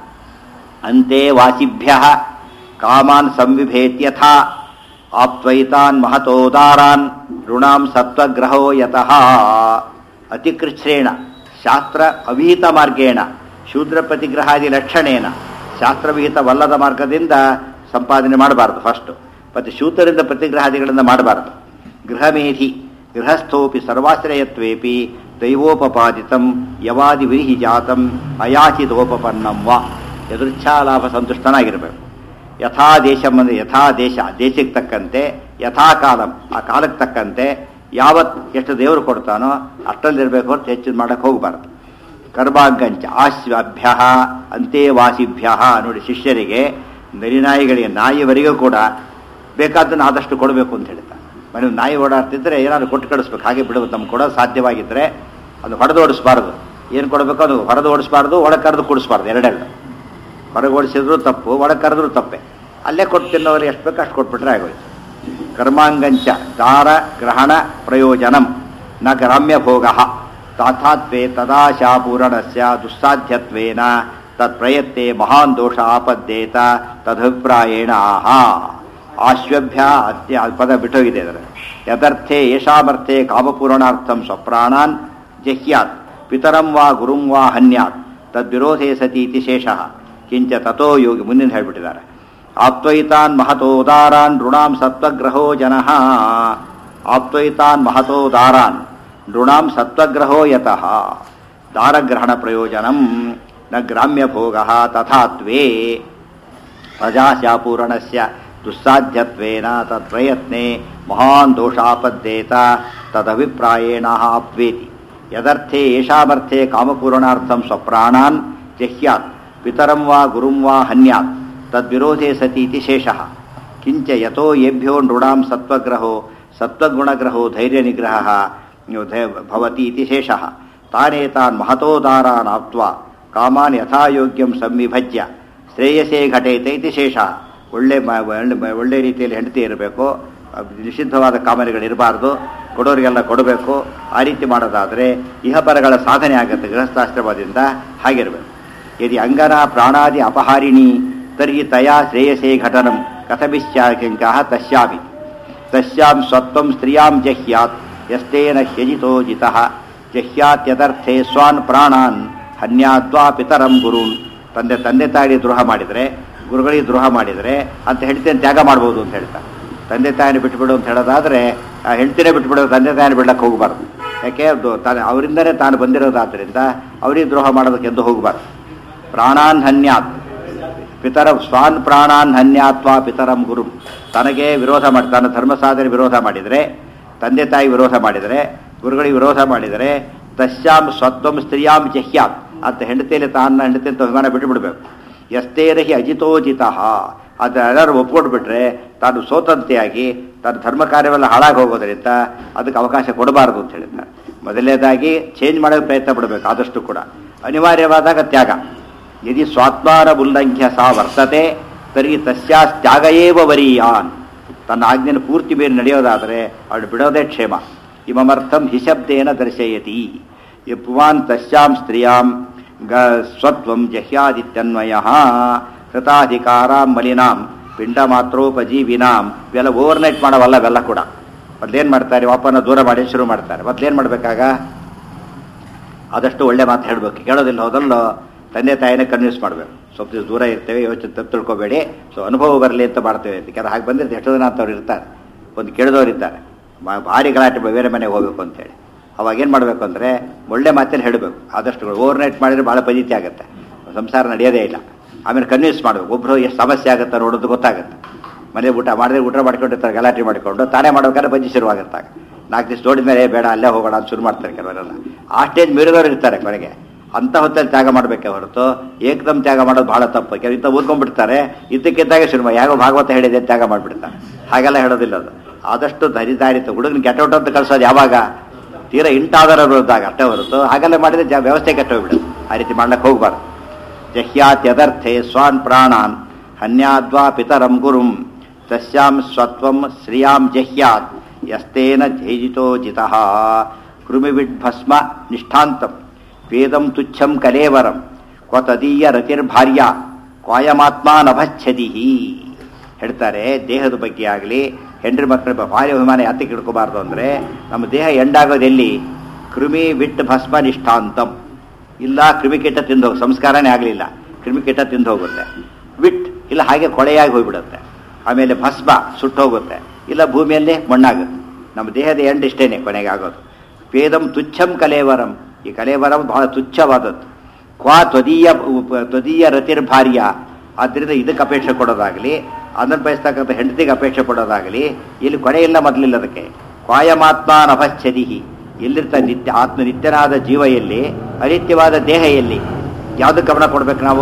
ಅಂತೆ ವಾಸಿಭ್ಯ ಕಾಮಾನ್ ಸಂವಿಭೇತ್ಯಥಾ ಆಪ್ತ್ವೈತಾನ್ ಮಹತೋದಾರಾನ್ ಋಣಾಂ ಸತ್ವಗ್ರಹೋ ಯತಃ ಅತಿಕೃಚ್ಛ್ರೇಣ ಶಾಸ್ತ್ರ ಅವಿಹಿತ ಮಾರ್ಗೇಣ ಶೂದ್ರ ಪ್ರತಿಗ್ರಹಾದಿ ಲಕ್ಷಣೇನ ಶಾಸ್ತ್ರವಿಹಿತವಲ್ಲದ ಮಾರ್ಗದಿಂದ ಸಂಪಾದನೆ ಮಾಡಬಾರ್ದು ಫಸ್ಟು ಮತ್ತು ಶೂದ್ರರಿಂದ ಪ್ರತಿಗ್ರಹಾದಿಗಳಿಂದ ಮಾಡಬಾರ್ದು ಗೃಹಮೇಧಿ ಗೃಹಸ್ಥೋಪಿ ಸರ್ವಾಶ್ರಯತ್ವೇಪಿ ದೈವೋಪಪಾದಿತಂ ಯವಾದಿ ವಿರಿಹಿ ಜಾತಂ ಅಯಾಚಿತೋಪಪನ್ನಂ ವಾ ಯದೃಚ್ಛಾಲಾಭ ಸಂತುಷ್ಟನಾಗಿರಬೇಕು ಯಥಾ ದೇಶ ಅಂದರೆ ಯಥಾ ದೇಶ ದೇಶಕ್ಕೆ ತಕ್ಕಂತೆ ಯಥಾ ಕಾಲಂ ಆ ಕಾಲಕ್ಕೆ ತಕ್ಕಂತೆ ಯಾವತ್ ಎಷ್ಟು ದೇವರು ಕೊಡ್ತಾನೋ ಅಷ್ಟಲ್ಲಿರಬೇಕು ಹೊರತು ಹೆಚ್ಚು ಮಾಡಕ್ಕೆ ಹೋಗಬಾರ್ದು ಕರ್ಮಾಂಗಂಚ ಆಶ್ವಭ್ಯ ಅಂತೆವಾಸಿಭ್ಯ ನೋಡಿ ಶಿಷ್ಯರಿಗೆ ನರಿನಾಯಿಗಳಿಗೆ ನಾಯಿವರೆಗೂ ಕೂಡ ಬೇಕಾದ್ದನ್ನು ಆದಷ್ಟು ಕೊಡಬೇಕು ಅಂತ ಹೇಳ್ತಾರೆ ಮನೆ ನಾಯಿ ಓಡಾಡ್ತಿದ್ರೆ ಏನಾದ್ರು ಕೊಟ್ಟು ಕಳಿಸ್ಬೇಕು ಹಾಗೆ ಬಿಡಬೇಕು ನಮ್ಗೆ ಕೊಡೋದು ಸಾಧ್ಯವಾಗಿದ್ದರೆ ಅದು ಹೊಡೆದು ಓಡಿಸ್ಬಾರ್ದು ಏನು ಕೊಡಬೇಕು ಅದು ಹೊರದು ಓಡಿಸ್ಬಾರ್ದು ಒಳಗೆ ಕರೆದು ಕೊಡಿಸ್ಬಾರ್ದು ಎರಡೆರಡು ಹೊರಗೆ ಓಡಿಸಿದ್ರು ತಪ್ಪು ಒಳಗೆ ಕರೆದ್ರು ತಪ್ಪೆ ಅಲ್ಲೇ ಕೊಟ್ಟು ತಿನ್ನೋರು ಎಷ್ಟು ಬೇಕು ಅಷ್ಟು ಕೊಟ್ಬಿಟ್ರೆ ಆಗೋಯ್ತು ಕರ್ಮಾಂಗಂಚ ದಾರ ಗ್ರಹಣ ಪ್ರಯೋಜನಂ ನ ಗ್ರಾಮ್ಯ ಭೋಗ ತಾಥಾತ್ವೇ ತದಾಶಾಪೂರಣಸ್ಯ ದುಸ್ಸಾಧ್ಯತ್ವೇನ ತತ್ಪ್ರಯತ್ನೆ ಮಹಾನ್ ದೋಷ ಆಪದ್ದೇತ ತದಭಿಪ್ರಾಯೇಣ ಆಹ ಆಶ್ವಭ್ಯ ಅತ್ಯ ಪದ ಬಿಟ್ಟೋಗಿದೆ ಅದರ ಯದರ್ಥೆ ಯಶಾಮರ್ಥೆ ಕಾಮಪೂರಣಾರ್ಥಂ ಸ್ವಪ್ರಾಣಾನ್ ಜಹ್ಯಾತ್ ಪಿತರಂ ವಾ ಗುರುಂ ವಾ ಹನ್ಯಾತ್ ತದ್ವಿರೋಧೇ ಸತಿ ಇತಿ ಶೇಷಃ ಕಿಂಚ ತಥೋ ಯೋಗಿ ಮುಂದಿನ ಹೇಳ್ಬಿಟ್ಟಿದ್ದಾರೆ ಆಪ್ತ್ವೈತಾನ್ ಮಹತೋದಾರಾನ್ ಋಣಾಂ ಸತ್ವಗ್ರಹೋ ಜನಃ ಆಪ್ತ್ವೈತಾನ್ ಮಹತೋದಾರಾನ್ ನೃಣಾಂ ಸತ್ವಗ್ರಹೋ ಯತಃ ದಾರಗ್ರಹಣ ಪ್ರಯೋಜನಂ ನ ಗ್ರಾಮ್ಯ ಭೋಗ ತಥಾತ್ವೇ ಪ್ರಜಾಶಾಪೂರಣಸ್ಯ ದುಸ್ಸಾಧ್ಯತ್ವೇನ ತತ್ಪ್ರಯತ್ನೆ ಮಹಾನ್ ದೋಷಾಪದ್ದೇತ ತದಭಿಪ್ರಾಯೇಣ ಆಪ್ವೇತಿ ಯದರ್ಥೆ ಯಶಾಮರ್ಥೆ ಕಾಮಪೂರಣಾರ್ಥಂ ಸ್ವಪ್ರಾಣಾನ್ ಜಹ್ಯಾತ್ ಪಿತರಂ ವಾ ಗುರುಂ ವಾ ಹನ್ಯಾತ್ ತದ್ವಿರೋಧೇ ಸತಿ ಇತಿ ಶೇಷಃ ಕಿಂಚ ಯಥೋ ಯೇಭ್ಯೋ ನೃಣಾಂ ಸತ್ವಗ್ರಹೋ ಸತ್ವಗುಣಗ್ರಹೋ ಧೈರ್ಯ ನಿಗ್ರಹ ಭವತಿ ಇತಿ ಶೇಷಃ ತಾನೇತಾನ್ ಮಹತೋದಾರಾನ್ ಆಪ್ತ್ವಾ ಕಾಮಾನ್ ಯಥಾಯೋಗ್ಯಂ ಸಂವಿಭಜ್ಯ ಶ್ರೇಯಸೇ ಘಟೇತೆ ಇತಿ ಶೇಷ ಒಳ್ಳೆ ಮ- ಒಳ್ಳೆ- ಒಳ್ಳೆ ರೀತಿಯಲ್ಲಿ ಹೆಂಡತಿ ಇರಬೇಕು ನಿಷಿದ್ಧವಾದ ಕಾಮನೆಗಳಿರಬಾರ್ದು ಕೊಡೋರಿಗೆಲ್ಲ ಕೊಡಬೇಕು ಆ ರೀತಿ ಮಾಡೋದಾದರೆ ಇಹಪರಗಳ ಸಾಧನೆ ಆಗುತ್ತೆ ಗೃಹಸ್ಥಾಶ್ರಮದಿಂದ ಹಾಗಿರಬೇಕು ಯದಿ ಅಂಗನ ಪ್ರಾಣಾದಿ ಅಪಹಾರಿಣಿ ತರ್ಹಿ ತಯಾ ಶ್ರೇಯಸೇ ಘಟನಂ ಕಥಮಿಶ್ಚಾಕಿಂಕಃ ತಸ್ಯಾಮಿ ತಸ್ಯಾಂ ಸ್ವತ್ವಂ ಸ್ತ್ರಿಯಾಂ ಜಹ್ಯಾತ್ ಯಸ್ತೇನ ಹ್ಯಜಿತೋ ಜಿತಃ ಜಹ್ಯಾತ್ಯದರ್ಥೆ ಸ್ವಾನ್ ಪ್ರಾಣಾನ್ ಹನ್ಯಾದ್ವಾ ಪಿತರಂ ಗುರುನ್ ತಂದೆ ತಂದೆ ತಾಯಿ ದ್ರೋಹ ಮಾಡಿದರೆ ಗುರುಗಳಿಗೆ ದ್ರೋಹ ಮಾಡಿದರೆ ಅಂತ ಹೆಂಡತಿಯನ್ನು ತ್ಯಾಗ ಮಾಡ್ಬೋದು ಅಂತ ಹೇಳ್ತಾರೆ ತಂದೆ ತಾಯಿನ ಬಿಟ್ಬಿಡು ಅಂತ ಹೇಳೋದಾದರೆ ಆ ಹೆಂಡತಿನೇ ಬಿಟ್ಬಿಡೋ ತಂದೆ ತಾಯಿನ ಬಿಡ್ಲಕ್ಕೆ ಹೋಗಬಾರ್ದು ಯಾಕೆ ಅದು ತಾನು ಅವರಿಂದನೇ ತಾನು ಬಂದಿರೋದಾದ್ದರಿಂದ ಅವರಿಗೆ ದ್ರೋಹ ಮಾಡೋದಕ್ಕೆ ಎಂದು ಹೋಗಬಾರ್ದು ಪ್ರಾಣಾನ್ ಹನ್ಯಾತ್ ಪಿತರ ಸ್ವಾನ್ ಪ್ರಾಣಾನ್ ಹನ್ಯಾತ್ವಾ ಪಿತರಂ ಗುರು ತನಗೆ ವಿರೋಧ ಮಾಡಿ ತನ್ನ ಧರ್ಮ ಸಾಧನೆ ವಿರೋಧ ಮಾಡಿದರೆ ತಂದೆ ತಾಯಿ ವಿರೋಧ ಮಾಡಿದರೆ ಗುರುಗಳಿಗೆ ವಿರೋಧ ಮಾಡಿದರೆ ತಸ್ಯಾಂ ಸ್ವತ್ವಂ ಸ್ತ್ರೀಯಾಂ ಜಹ್ಯಾತ್ ಅಂತ ಹೆಂಡತಿಯಲ್ಲಿ ತಾನ ಹೆಂಡತಿ ಅಂತ ಅಭಿಮಾನ ಬಿಟ್ಟು ಬಿಡಬೇಕು ಎಸ್ತೇರಹಿ ಅಜಿತೋಜಿತ ಅದು ಎಲ್ಲರೂ ಒಪ್ಕೊಂಡ್ಬಿಟ್ರೆ ತಾನು ಸೋತಂತೆಯಾಗಿ ತನ್ನ ಧರ್ಮ ಕಾರ್ಯವೆಲ್ಲ ಹಾಳಾಗಿ ಹೋಗೋದ್ರಿಂದ ಅದಕ್ಕೆ ಅವಕಾಶ ಕೊಡಬಾರದು ಅಂತ ಹೇಳಿದ್ದಾರೆ ಮೊದಲನೇದಾಗಿ ಚೇಂಜ್ ಮಾಡೋಕ್ಕೆ ಪ್ರಯತ್ನ ಪಡಬೇಕು ಆದಷ್ಟು ಕೂಡ ಅನಿವಾರ್ಯವಾದಾಗ ತ್ಯಾಗ ಯದಿ ಸ್ವಾತ್ಮಾನ ಉಲ್ಲಂಘ್ಯ ಸಾ ವರ್ತತೆ ತರ್ಹಿ ತಸ್ಯಾಸ್ತ್ಯಾಗ ಏವ ವರೀಯಾನ್ ತನ್ನ ಆಜ್ಞೆನ ಪೂರ್ತಿ ಮೇಲೆ ನಡೆಯೋದಾದರೆ ಅವಳು ಬಿಡೋದೇ ಕ್ಷೇಮ ಇಮಮರ್ಥಂ ಹಿಶಬ್ದೇನ ದರ್ಶಯತಿ ಈ ಪುಮಾನ್ ತಸ್ಯಾಂ ಸ್ತ್ರೀಯಾಂ ಗ ಸ್ವತ್ವಂ ಜಹ್ಯಾದಿತ್ಯನ್ವಯ ಕೃತಾಧಿಕಾರಾಂ ಮಲಿನಾಂ ಪಿಂಡ ಮಾತ್ರೋಪಜೀವಿನಾಂ ಇವೆಲ್ಲ ಓವರ್ ನೈಟ್ ಮಾಡೋವಲ್ಲ ಅವೆಲ್ಲ ಕೂಡ ಮೊದ್ಲೇನು ಮಾಡ್ತಾರೆ ವಾಪನ ದೂರ ಮಾಡಿ ಶುರು ಮಾಡ್ತಾರೆ ಮೊದ್ಲೇನು ಮಾಡಬೇಕಾಗ ಆದಷ್ಟು ಒಳ್ಳೆ ಮಾತು ಹೇಳಬೇಕು ಕೇಳೋದಿಲ್ಲ ಹೋದಲ್ಲೋ ತಂದೆ ತಾಯಿನ ಕನ್ವಿನ್ಸ್ ಮಾಡಬೇಕು ಸ್ವಲ್ಪ ದಿವಸ ದೂರ ಇರ್ತೇವೆ ಯೋಚನೆ ತಪ್ಪು ತಿಳ್ಕೊಬೇಡಿ ಸೊ ಅನುಭವ ಬರಲಿ ಅಂತ ಮಾಡ್ತೇವೆ ಅಂತ ಯಾಕಂದ್ರೆ ಹಾಗೆ ಬಂದಿರ್ತಾರೆ ಎಷ್ಟೋ ಜನ ಅಂತವ್ರು ಇರ್ತಾರೆ ಒಂದು ಕೇಳಿದವ್ರು ಇರ್ತಾರೆ ಮ- ಭಾರಿ ಗಲಾಟೆ ಬೇರೆ ಮನೆಗೆ ಹೋಗ್ಬೇಕು ಅಂತೇಳಿ ಅವಾಗ ಏನು ಮಾಡಬೇಕು ಅಂದರೆ ಒಳ್ಳೆ ಮಾತಲ್ಲಿ ಹೇಳಬೇಕು ಆದಷ್ಟು ಓವರ್ ನೈಟ್ ಮಾಡಿದ್ರೆ ಭಾಳ ಪಜಿತಿ ಆಗುತ್ತೆ ಸಂಸಾರ ನಡೆಯೋದೇ ಇಲ್ಲ ಆಮೇಲೆ ಕನ್ವಿನ್ಸ್ ಮಾಡಬೇಕು ಒಬ್ಬರು ಎಷ್ಟು ಸಮಸ್ಯೆ ಆಗುತ್ತೆ ನೋಡೋದು ಗೊತ್ತಾಗುತ್ತೆ ಮನೆ ಊಟ ಮಾಡಿದ್ರೆ ಊಟ ಮಾಡ್ಕೊಂಡಿರ್ತಾರೆ ಗಲಾಟೆ ಮಾಡಿಕೊಂಡು ತಾನೇ ಮಾಡ್ಬೇಕಾದ್ರೆ ಬಜ್ಜಿ ಶುರುವಾಗಿರ್ತಾರೆ ನಾಲ್ಕು ದಿವಸ ನೋಡಿದ ಮೇಲೆ ಬೇಡ ಅಲ್ಲೇ ಹೋಗೋಣ ಅಂತ ಶುರು ಮಾಡ್ತಾರೆ ಕೆಲವರೆಲ್ಲ ಆ ಸ್ಟೇಜ್ ಮೀರಿದವರು ಇರ್ತಾರೆ ಕೊನೆಗೆ ಅಂಥ ಹೊತ್ತಲ್ಲಿ ತ್ಯಾಗ ಮಾಡಬೇಕೆ ಹೊರತು ಏಕದಮ್ ತ್ಯಾಗ ಮಾಡೋದು ಬಹಳ ತಪ್ಪು ಕೆಲವು ಇಂಥ ಓದ್ಕೊಂಡ್ಬಿಡ್ತಾರೆ ಇದ್ದಕ್ಕಿದ್ದಾಗ ಶುರು ಮಾಡಿ ಯಾಗೋ ಭಾಗವತ ಹೇಳಿದೆ ಅಂತ ತ್ಯಾಗ ಮಾಡಿಬಿಡ್ತಾರೆ ಹಾಗೆಲ್ಲ ಹೇಳೋದಿಲ್ಲ ಅದು ಆದಷ್ಟು ಧರಿದಾರಿತ ಹುಡುಗನ ಗೆಟೌಟ್ ಅಂತ ಕಳ್ಸೋದು ಯಾವಾಗ ತೀರಾ ಇಂಟಾದರ ವಿರುದ್ಧಾಗ ಅಷ್ಟೇ ಹೊರತು ಹಾಗೆಲ್ಲ ಮಾಡಿದ್ರೆ ಜ ವ್ಯವಸ್ಥೆ ಕೆಟ್ಟೋಗ್ಬಿಡುತ್ತೆ ಆ ರೀತಿ ಮಾಡ್ಲಿಕ್ಕೆ ಹೋಗ್ಬಾರ್ದು ಜಹ್ಯಾತ್ಯದರ್ಥೆ ಸ್ವಾನ್ ಪ್ರಾಣಾನ್ ಹನ್ಯಾದ್ವಾ ಪಿತರಂ ಗುರುಂ ತಸ್ಯಾಂ ಸ್ವತ್ವಂ ಶ್ರಿಯಾಂ ಜಹ್ಯಾತ್ ಯಸ್ತೇನ ಜೈಜಿತೋ ಜಿತಃ ಕೃಮಿವಿಡ್ಭಸ್ಮ ನಿಷ್ಠಾಂತಂ ವೇದಂ ತುಚ್ಛಂ ಕಲೇವರಂ ಕ್ವ ತದೀಯ ರತಿರ್ಭಾರ್ಯ ಕ್ವಾಯಮಾತ್ಮ ನಭಚ್ಛದಿ ಹೇಳ್ತಾರೆ ದೇಹದ ಬಗ್ಗೆ ಆಗಲಿ ಹೆಂಡ್ರಿ ಮಕ್ಕಳ ಬಗ್ಗೆ ಭಾರಿ ಅಭಿಮಾನ ಯಾತಕ್ಕೆ ಇಟ್ಕೋಬಾರ್ದು ಅಂದರೆ ನಮ್ಮ ದೇಹ ಎಂಡಾಗೋದು ಎಲ್ಲಿ ಕೃಮಿ ವಿಟ್ ಭಸ್ಮ ನಿಷ್ಠಾಂತಂ ಇಲ್ಲ ಕ್ರಿಮಿಕೀಟ ತಿಂದು ಹೋಗಿ ಸಂಸ್ಕಾರನೇ ಆಗಲಿಲ್ಲ ಕ್ರಿಮಿಕೀಟ ತಿಂದು ಹೋಗುತ್ತೆ ವಿಟ್ ಇಲ್ಲ ಹಾಗೆ ಕೊಳೆಯಾಗಿ ಹೋಗ್ಬಿಡುತ್ತೆ ಆಮೇಲೆ ಭಸ್ಮ ಸುಟ್ಟು ಹೋಗುತ್ತೆ ಇಲ್ಲ ಭೂಮಿಯಲ್ಲಿ ಮಣ್ಣಾಗುತ್ತೆ ನಮ್ಮ ದೇಹದ ಎಂಡ್ ಇಷ್ಟೇನೆ ಕೊನೆಗೆ ಆಗೋದು ವೇದಂ ತುಚ್ಛಂ ಕಲೇವರಂ ಈ ಕಲೇವರಂ ಬಹಳ ತುಚ್ಛವಾದದ್ದು ಕ್ವಾ ತ್ವದೀಯ ಉಪ- ತ್ವದೀಯ ರತಿರ್ಭಾರ್ಯ ಆದ್ದರಿಂದ ಇದಕ್ಕೆ ಅಪೇಕ್ಷೆ ಕೊಡೋದಾಗಲಿ ಅದನ್ನು ಬಯಸ್ತಕ್ಕಂಥ ಹೆಂಡತಿಗೆ ಅಪೇಕ್ಷೆ ಪಡೋದಾಗಲಿ ಇಲ್ಲಿ ಕೊನೆ ಇಲ್ಲ ಮೊದಲಿಲ್ಲ ಅದಕ್ಕೆ ಕ್ವಾಯಮಾತ್ಮ ನಭಶ್ಚದಿಹಿ ಎಲ್ಲಿರ್ತಾರೆ ನಿತ್ಯ ಆತ್ಮ ನಿತ್ಯನಾದ ಜೀವ ಎಲ್ಲಿ ಅನಿತ್ಯವಾದ ದೇಹ ಎಲ್ಲಿ ಯಾವುದಕ್ಕೆ ಗಮನ ಕೊಡ್ಬೇಕು ನಾವು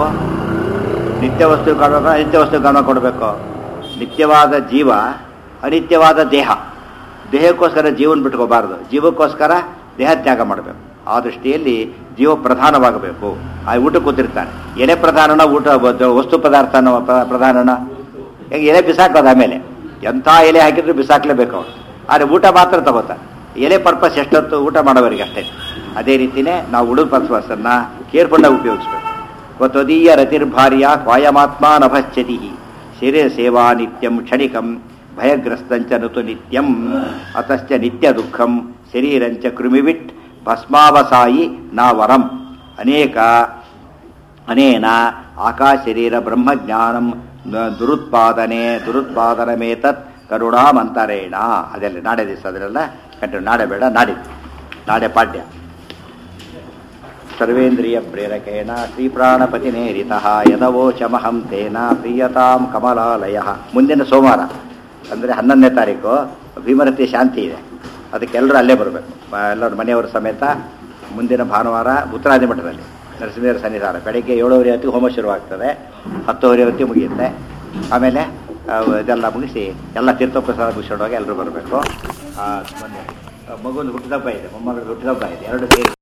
ನಿತ್ಯ ವಸ್ತು ಕೊಡಬೇಕು ಅನಿತ್ಯ ವಸ್ತು ಗಮನ ಕೊಡಬೇಕು ನಿತ್ಯವಾದ ಜೀವ ಅನಿತ್ಯವಾದ ದೇಹ ದೇಹಕ್ಕೋಸ್ಕರ ಜೀವನ ಬಿಟ್ಕೋಬಾರ್ದು ಜೀವಕ್ಕೋಸ್ಕರ ದೇಹ ತ್ಯಾಗ ಮಾಡಬೇಕು ಆ ದೃಷ್ಟಿಯಲ್ಲಿ ಜೀವ ಪ್ರಧಾನವಾಗಬೇಕು ಆ ಊಟ ಕೂತಿರ್ತಾನೆ ಎಲೆ ಪ್ರಧಾನನ ಊಟ ಬ- ವಸ್ತು ಪದಾರ್ಥನ ಪ್ರ- ಪ್ರಧಾನನ ಈಗ ಎಲೆ ಬಿಸಾಕೋದು ಆಮೇಲೆ ಎಂಥ ಎಲೆ ಹಾಕಿದ್ರು ಬಿಸಾಕ್ಲೇಬೇಕು ಅವನು ಆದರೆ ಊಟ ಮಾತ್ರ ತಗೋತಾನೆ ಎಲೆ ಪರ್ಪಸ್ ಎಷ್ಟೊತ್ತು ಊಟ ಮಾಡೋವರಿಗೆ ಅಷ್ಟೇ ಅದೇ ರೀತಿನೇ ನಾವು ಉಡುಪ ಬಸವಸ್ಸನ್ನ ಕೇರ್ಕೊಂಡಾಗ ಉಪಯೋಗಿಸ್ಬೇಕು ತ್ವದೀಯ ರತಿರ್ಭಾರ್ಯ ಕ್ವಾಯಮಾತ್ಮ ನಭಶ್ಚತಿ ಶಿರೇ ಸೇವಾ ನಿತ್ಯಂ ಕ್ಷಣಿಕಂ ಭಯಗ್ರಸ್ತಂಚ ನತು ನಿತ್ಯಂ ಅತಶ್ಚ ನಿತ್ಯ ದುಃಖಂ ಶರೀರಂಚ ಕೃಮಿವಿಟ್ ಭಸ್ಮಾವಸಾಯಿ ನಾವರಂ ಅನೇಕ ಅನೇನ ಆಕಾಶರೀರ ಬ್ರಹ್ಮಜ್ಞಾನಂ ನ- ದುರುತ್ಪಾದನೆ ದುರುತ್ಪಾದನಮೇತತ್ ಕರುಣಾಮಂತರೇಣ ಅದೆಲ್ಲ ನಾಳೆ ದಿವಸ ಅದನ್ನೆಲ್ಲ ಕಂಟಿನ್ಯೂ ನಾಳೆ ಬೇಡ ನಾಡಿದ್ದು ನಾಳೆ ಪಾಠ್ಯ ಸರ್ವೇಂದ್ರಿಯ ಪ್ರೇರಕೇಣ ಶ್ರೀಪ್ರಾಣಪತಿನೇರಿತ ಯದವೋಚಮಹಂ ತೇನ ಪ್ರಿಯತಾಂ ಕಮಲಾಲಯ ಮುಂದಿನ ಸೋಮವಾರ ಅಂದರೆ ಹನ್ನೊಂದನೇ ತಾರೀಕು ಭೀಮರತಿ ಶಾಂತಿ ಇದೆ ಅದಕ್ಕೆಲ್ಲರೂ ಅಲ್ಲೇ ಬರಬೇಕು ಎಲ್ಲರ ಮನೆಯವರ ಸಮೇತ ಮುಂದಿನ ಭಾನುವಾರ ಉತ್ತರಾದಿ ಮಠದಲ್ಲಿ ನರಸಿಂಹರ ಸನ್ನಿಧಾನ ಬೆಳಗ್ಗೆ ಏಳುವರೆ ಹೊತ್ತಿಗೆ ಹೋಮ ಶುರುವಾಗ್ತದೆ ಹತ್ತುವರೆ ಹೊತ್ತಿಗೆ ಮುಗಿಯುತ್ತೆ ಆಮೇಲೆ ಆ, ಇದೆಲ್ಲ ಮುಗಿಸಿ ಎಲ್ಲ ತೀರ್ಥೋಪಸಾರ ಮುಗಿಸ್ಕೊಂಡೋಗಿ ಎಲ್ಲರೂ ಬರಬೇಕು ಮಗುನ ಹುಟ್ಟಿದಬ್ಬ ಇದೆ ಮೊಮ್ಮಗಳ ಹುಟ್ಟಿದಬ್ಬ ಇದೆ ಎರಡು ಸೇರಿ